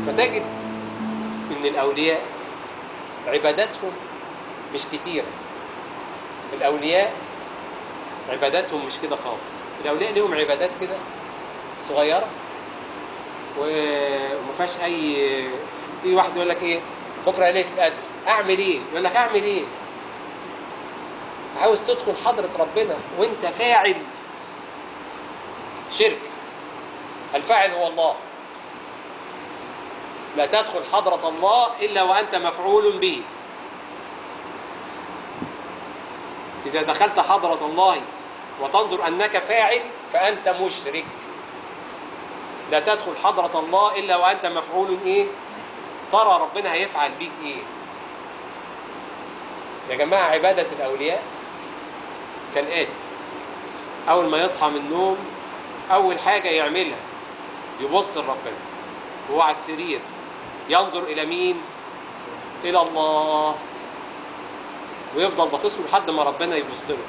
فتجد ان الاولياء عباداتهم مش كتيره الاولياء عباداتهم مش كده خالص الاولياء لهم عبادات كده صغيره وما فيهاش اي في واحد يقول لك ايه بكره ليله القدر اعمل ايه يقول لك اعمل ايه عاوز تدخل حضره ربنا وانت فاعل شرك الفاعل هو الله لا تدخل حضرة الله إلا وأنت مفعول به إذا دخلت حضرة الله وتنظر أنك فاعل فأنت مشرك لا تدخل حضرة الله إلا وأنت مفعول إيه ترى ربنا هيفعل بيك إيه يا جماعة عبادة الأولياء كالآتي أول ما يصحى من النوم أول حاجة يعملها يبص لربنا وهو على السرير ينظر إلى مين؟ إلى الله ويفضل باصص له لحد ما ربنا يبص له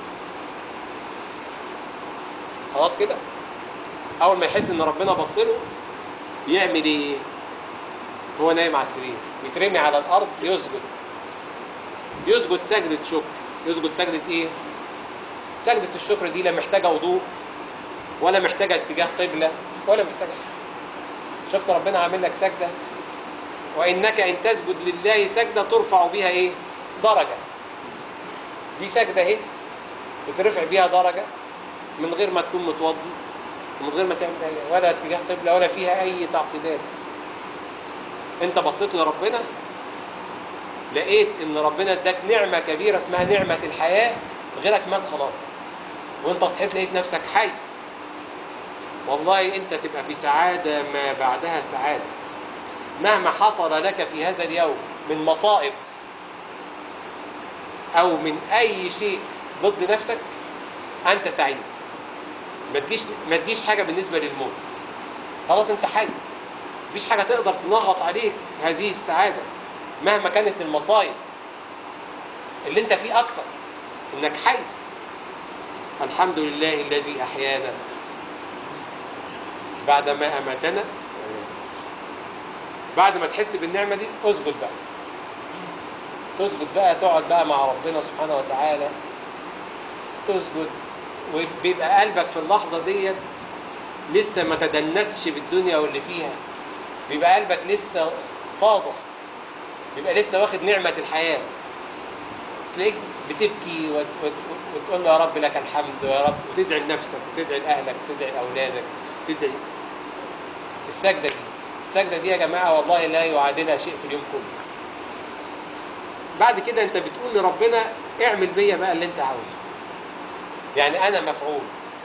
خلاص كده أول ما يحس إن ربنا بص له يعمل إيه؟ هو نايم على السرير يترمي على الأرض يسجد يسجد سجدة شكر يسجد سجدة إيه؟ سجدة الشكر دي لا محتاجة وضوء ولا محتاجة اتجاه قبلة ولا محتاجة شفت ربنا عامل لك سجدة وإنك إن تسجد لله سجدة ترفع بها إيه؟ درجة دي سجدة إيه؟ تترفع بيها درجة من غير ما تكون متوضي ومن غير ما تعمل أي ولا اتجاه قبلة ولا فيها أي تعقيدات أنت بصيت لربنا لقيت إن ربنا اداك نعمة كبيرة اسمها نعمة الحياة غيرك مات خلاص وأنت صحيت لقيت نفسك حي والله انت تبقى في سعادة ما بعدها سعادة مهما حصل لك في هذا اليوم من مصائب او من اي شيء ضد نفسك انت سعيد ما تجيش ما تجيش حاجة بالنسبة للموت خلاص انت حي مفيش حاجة تقدر تنغص عليك هذه السعادة مهما كانت المصايب اللي انت فيه اكتر انك حي الحمد لله الذي احيانا بعد ما أماتنا بعد ما تحس بالنعمة دي اسجد بقى تسجد بقى تقعد بقى مع ربنا سبحانه وتعالى تسجد وبيبقى قلبك في اللحظة ديت لسه ما تدنسش بالدنيا واللي فيها بيبقى قلبك لسه طازة بيبقى لسه واخد نعمة الحياة تلاقيك بتبكي وت... وت... وتقول له يا رب لك الحمد يا رب وتدعي لنفسك وتدعي لأهلك وتدعي لأولادك تدعي السجدة دي السجدة دي يا جماعة والله لا يعادلها شيء في اليوم كله بعد كده انت بتقول لربنا اعمل بيا بقى اللي انت عاوزه يعني انا مفعول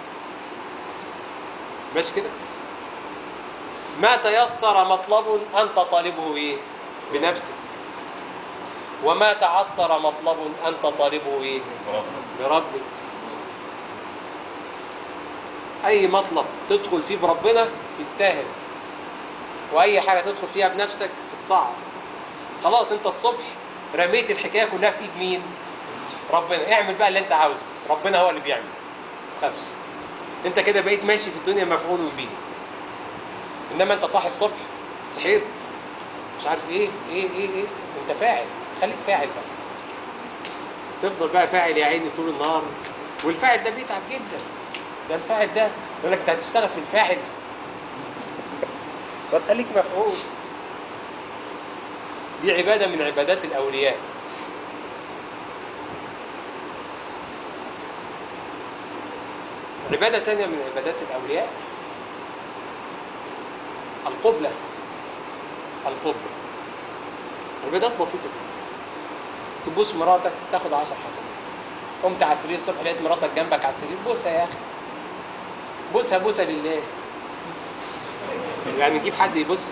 ماشي كده ما تيسر مطلب انت طالبه ايه بنفسك وما تعسر مطلب انت طالبه ايه بربك اي مطلب تدخل فيه بربنا يتساهل واي حاجه تدخل فيها بنفسك تتصعب خلاص انت الصبح رميت الحكايه كلها في ايد مين ربنا اعمل بقى اللي انت عاوزه ربنا هو اللي بيعمل ما تخافش انت كده بقيت ماشي في الدنيا مفعول به انما انت صاحي الصبح صحيت مش عارف ايه ايه ايه ايه انت فاعل خليك فاعل بقى تفضل بقى فاعل يا عيني طول النهار والفاعل ده بيتعب جدا ده الفاعل ده يقول لك انت هتشتغل في الفاعل فتخليك مفعول دي عبادة من عبادات الأولياء عبادة تانية من عبادات الأولياء القبلة القبلة عبادات بسيطة جدا تبوس مراتك تاخد عشر حسنات قمت على السرير الصبح لقيت مراتك جنبك على السرير بوسها يا اخي بوسها بوسها لله يعني نجيب حد يبوسها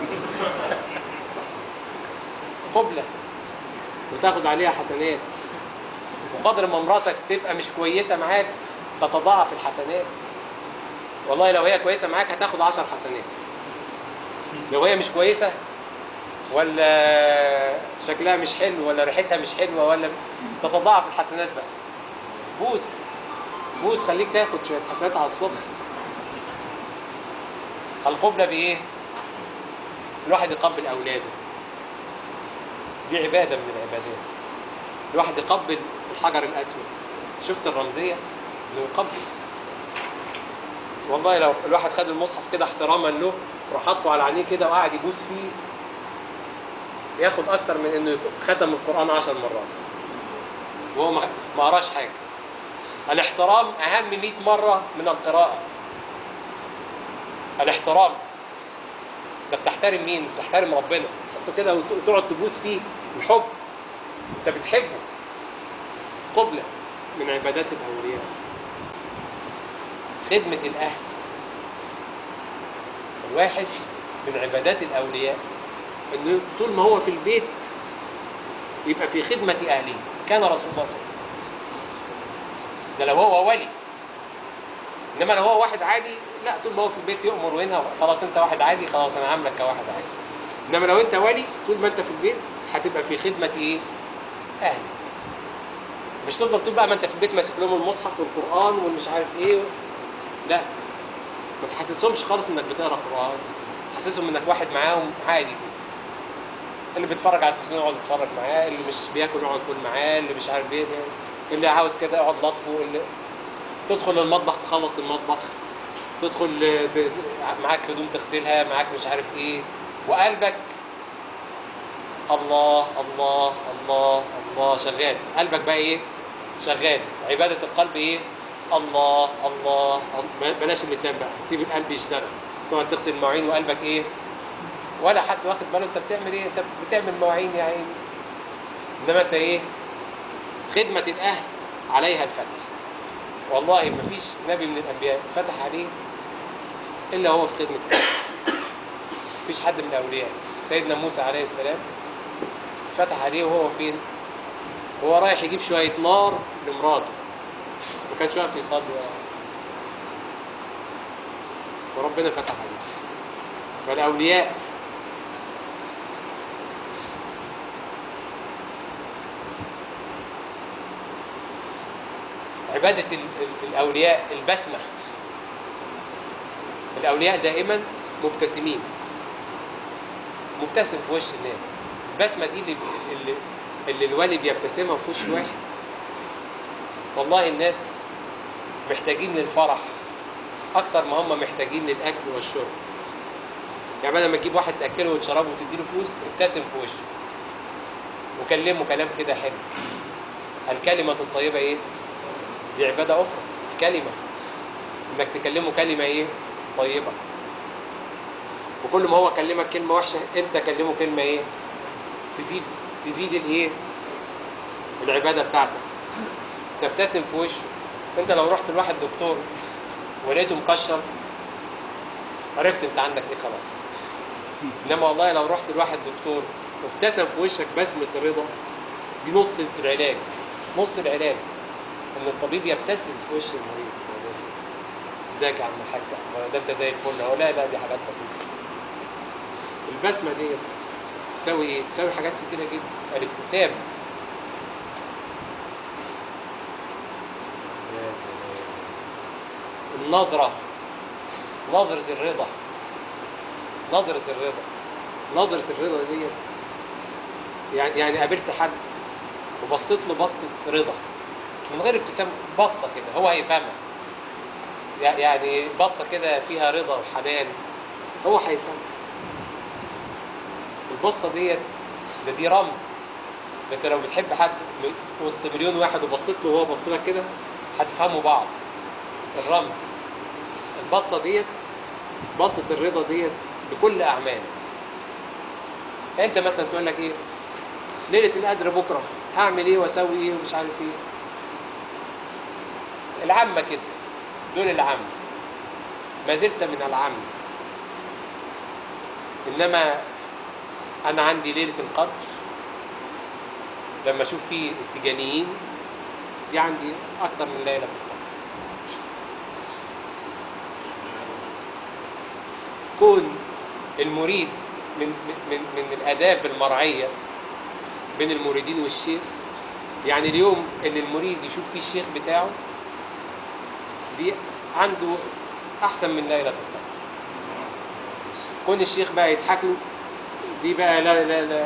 قبلة وتاخد عليها حسنات وقدر ما مراتك تبقى مش كويسة معاك تتضاعف الحسنات والله لو هي كويسة معاك هتاخد عشر حسنات لو هي مش كويسة ولا شكلها مش حلو ولا ريحتها مش حلوة ولا تتضاعف الحسنات بقى بوس بوس خليك تاخد شوية حسنات على الصبح القبلة بإيه؟ الواحد يقبل اولاده دي عباده من العبادات الواحد يقبل الحجر الاسود شفت الرمزيه انه يقبل والله لو الواحد خد المصحف كده احتراما له وراح حاطه على عينيه كده وقعد يبوس فيه ياخد اكتر من انه ختم القران عشر مرات وهو ما ما قراش حاجه الاحترام اهم 100 مره من القراءه الاحترام انت بتحترم مين بتحترم ربنا تحطه كده وت- وتقعد تبوس فيه الحب انت بتحبه قبلة من عبادات الاولياء خدمة الاهل الواحد من عبادات الاولياء انه طول ما هو في البيت يبقى في خدمة اهله كان رسول الله صلى الله عليه وسلم ده لو هو ولي انما لو هو واحد عادي لا طول ما هو في البيت يؤمر وينهى خلاص انت واحد عادي خلاص انا عاملك كواحد عادي انما لو انت ولي طول ما انت في البيت هتبقى في خدمه ايه؟ اهلك مش تفضل طول بقى ما انت في البيت ماسك لهم المصحف والقران والمش عارف ايه و... لا ما تحسسهمش خالص انك بتقرا قران حسسهم انك واحد معاهم عادي كده اللي بيتفرج على التلفزيون يقعد يتفرج معاه اللي مش بياكل يقعد ياكل معاه اللي مش عارف ايه اللي عاوز كده يقعد لطفه اللي تدخل المطبخ تخلص المطبخ تدخل ت- ت- معاك هدوم تغسلها معاك مش عارف ايه وقلبك الله الله الله الله شغال قلبك بقى ايه شغال عبادة القلب ايه الله الله الله. بلاش اللسان بقى سيب القلب يشتغل تقعد تغسل المواعين وقلبك ايه ولا حد واخد باله انت بتعمل ايه انت بتعمل مواعين يا عيني انما انت ايه خدمة الاهل عليها الفتح والله ما فيش نبي من الانبياء فتح عليه الا هو في خدمه الأهل. مفيش حد من الاولياء سيدنا موسى عليه السلام فتح عليه وهو فين هو رايح يجيب شويه نار لمراته ما كانش واقف يصلي وربنا فتح عليه فالاولياء عبادة ال- ال- الأولياء البسمة الأولياء دائما مبتسمين مبتسم في وش الناس البسمة دي اللي, اللي, اللي الولي بيبتسمها في وش واحد والله الناس محتاجين للفرح أكتر ما هم محتاجين للأكل والشرب يعني بدل ما تجيب واحد تأكله وتشربه وتديله فلوس ابتسم في وشه وكلمه كلام كده حلو الكلمة الطيبة إيه؟ دي عبادة أخرى كلمة إنك تكلمه كلمة إيه؟ طيبة وكل ما هو كلمك كلمة وحشة أنت كلمه كلمة إيه؟ تزيد تزيد الإيه؟ العبادة بتاعتك تبتسم في وشه أنت لو رحت لواحد دكتور ولقيته مكشر عرفت أنت عندك إيه خلاص إنما والله لو رحت لواحد دكتور وابتسم في وشك بسمة الرضا دي نص العلاج نص العلاج ان الطبيب يبتسم في وش المريض ازيك يا عم الحاج هو ده انت زي الفل اهو لا لا دي حاجات بسيطه البسمه دي تساوي ايه؟ تساوي حاجات كتيره جدا الابتسام يا سلام النظره نظره الرضا نظره الرضا نظره الرضا دي يعني يعني قابلت حد وبصيت له بصه رضا من غير ابتسام بصه كده هو هيفهمها يع- يعني بصه كده فيها رضا وحنان هو هيفهمها البصه ديت ده دي رمز ده انت لو بتحب حد م- وسط مليون واحد وبصيت له وهو بص لك كده هتفهموا بعض الرمز البصه ديت بصه الرضا ديت بكل اعمالك انت مثلا تقول لك ايه ليله القدر بكره هعمل ايه واسوي ايه ومش عارف ايه العامة كده دول العامة ما زلت من العامة إنما أنا عندي ليلة القدر لما أشوف فيه التجانيين دي عندي أكتر من ليلة القدر كون المريد من من من الآداب المرعية بين المريدين والشيخ يعني اليوم اللي المريد يشوف فيه الشيخ بتاعه دي عنده احسن من ليله القدر كون الشيخ بقى يضحك له دي بقى لا لا لا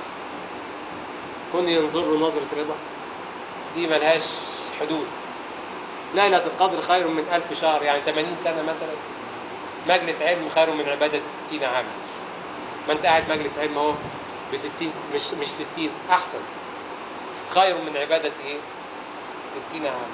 كن ينظر له نظرة رضا دي ملهاش حدود ليلة القدر خير من ألف شهر يعني 80 سنة مثلا مجلس علم خير من عبادة 60 عام ما أنت قاعد مجلس علم أهو ب 60 مش مش 60 أحسن خير من عبادة إيه؟ 60 عام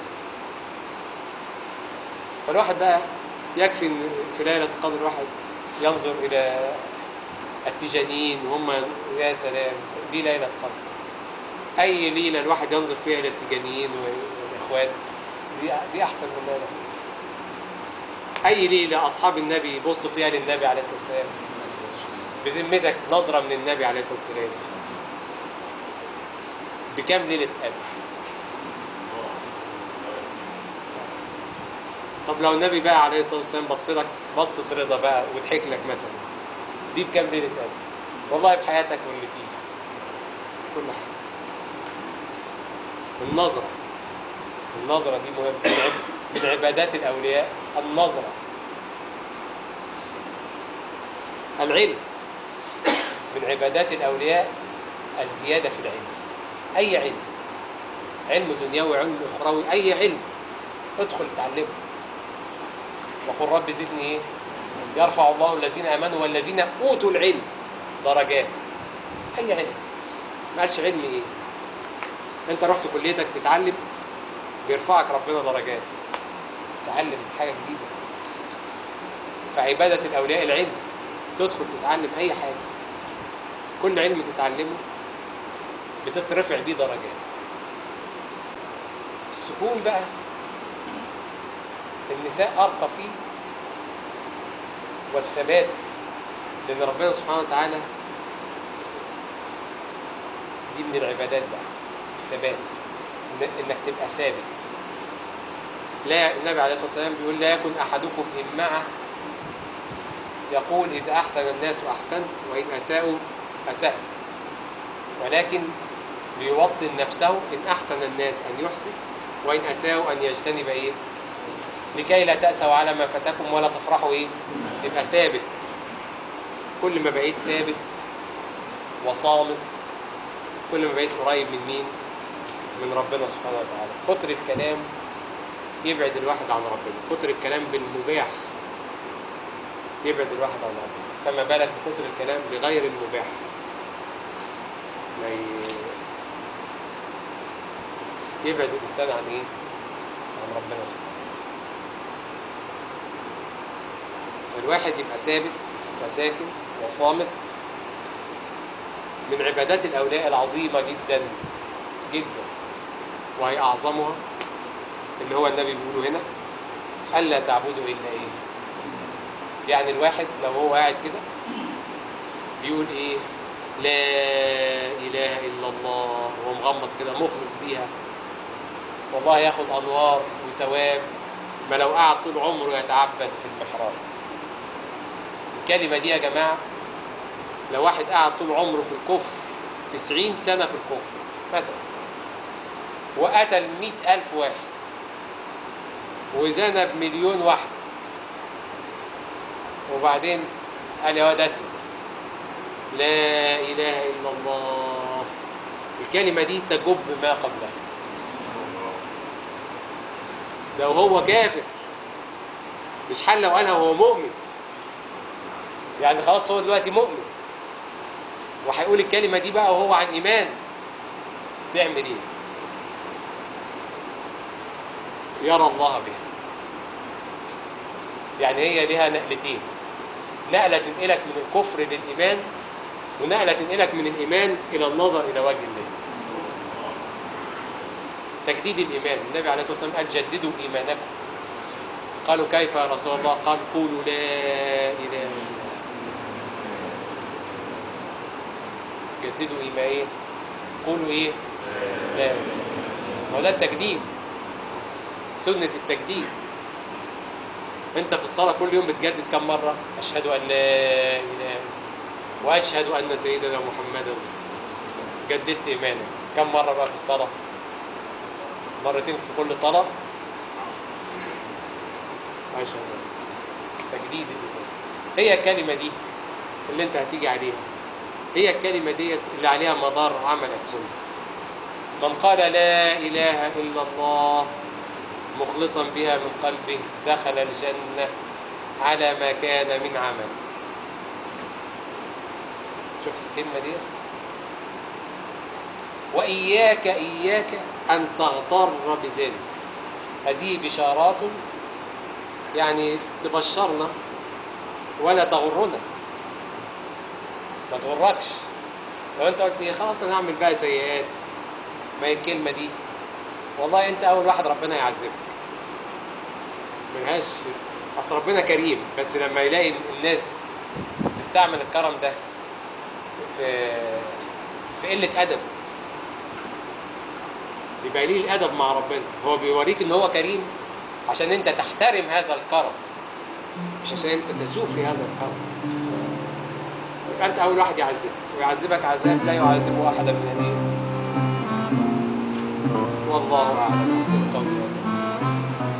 فالواحد بقى يكفي إن في ليلة القدر الواحد ينظر إلى التجانين وهم يا سلام دي ليلة القدر أي ليلة الواحد ينظر فيها إلى التجانيين والإخوان دي دي أحسن من ليلة القدر. أي ليلة أصحاب النبي يبصوا فيها للنبي عليه الصلاة والسلام بذمتك نظرة من النبي عليه الصلاة والسلام بكام ليلة قدر؟ طب لو النبي بقى عليه الصلاة والسلام بص لك بصة رضا بقى وضحك لك مثلا دي بكام ليلة قدر؟ والله بحياتك واللي فيها كل حاجة النظرة النظرة دي مهمة من عب- من عبادات الأولياء النظرة العلم من عبادات الأولياء الزيادة في العلم أي علم علم دنيوي علم أخروي أي علم ادخل اتعلمه وقل رب زدني ايه يرفع الله الذين امنوا والذين اوتوا العلم درجات اي علم ما قالش علم ايه انت رحت كليتك تتعلم بيرفعك ربنا درجات تتعلم حاجه جديده فعباده الاولياء العلم تدخل تتعلم اي حاجه كل علم تتعلمه بتترفع بيه درجات السكون بقى النساء أرقى فيه والثبات لأن ربنا سبحانه وتعالى دي من العبادات بقى الثبات إن- إنك تبقى ثابت لا النبي عليه الصلاة والسلام بيقول لا يكن أحدكم إمعة يقول إذا أحسن الناس أحسنت وإن أساءوا أسأت ولكن ليوطن نفسه إن أحسن الناس أن يحسن وإن أساءوا أن يجتنب إيه لكي لا تأسوا على ما فاتكم ولا تفرحوا ايه تبقى ثابت كل ما بقيت ثابت وصامت كل ما بقيت قريب من مين من ربنا سبحانه وتعالى كتر الكلام يبعد الواحد عن ربنا كتر الكلام بالمباح يبعد الواحد عن ربنا فما بالك بكتر الكلام بغير المباح ما ي- يبعد الإنسان عن إيه؟ عن ربنا سبحانه فالواحد يبقى ثابت وساكن وصامت من عبادات الأولياء العظيمة جدا جدا وهي أعظمها اللي هو النبي بيقوله هنا ألا تعبدوا إلا إيه يعني الواحد لو هو قاعد كده بيقول إيه لا إله إلا الله وهو مغمض كده مخلص بيها والله ياخد أنوار وثواب ما لو قعد طول عمره يتعبد في المحراب الكلمة دي يا جماعة لو واحد قعد طول عمره في الكفر تسعين سنة في الكفر مثلا وقتل مئة ألف واحد وزنى بمليون واحد وبعدين قال يا واد أسلم لا إله إلا الله الكلمة دي تجب ما قبلها لو هو كافر مش حل لو قالها وهو مؤمن يعني خلاص هو دلوقتي مؤمن وهيقول الكلمة دي بقى وهو عن إيمان تعمل إيه؟ يرى الله بها يعني هي لها نقلتين نقلة تنقلك من الكفر للإيمان ونقلة تنقلك من الإيمان إلى النظر إلى وجه الله تجديد الإيمان النبي عليه الصلاة والسلام قال جددوا إيمانكم قالوا كيف يا رسول الله قال قولوا لا إله إلا الله جددوا إيمان إيه قولوا إيه لا إله إلا الله. هو ده التجديد سنة التجديد انت في الصلاة كل يوم بتجدد كم مرة أشهد أن لا إله إلا الله وأشهد أن سيدنا محمدا جددت إيمانك كم مرة بقى في الصلاة مرتين في كل صلاة ما شاء الله تجديد الإيمان هي الكلمة دي اللي انت هتيجي عليها هي الكلمة ديت اللي عليها مدار عملك كله من قال لا إله إلا الله مخلصا بها من قلبه دخل الجنة على ما كان من عمل شفت الكلمة دي وإياك إياك أن تغتر بذلك هذه بشارات يعني تبشرنا ولا تغرنا ما تغركش لو انت قلت ايه خلاص انا هعمل بقى سيئات ما هي الكلمه دي والله انت اول واحد ربنا يعذبك ملهاش اصل ربنا كريم بس لما يلاقي الناس تستعمل الكرم ده في في قله ادب يبقى ليه الادب مع ربنا هو بيوريك ان هو كريم عشان انت تحترم هذا الكرم مش عشان انت تسوق في هذا الكرم يبقى انت اول واحد يعذبك ويعذبك عذاب لا يعذبه احدا من الدين والله اعلم بالقول هذا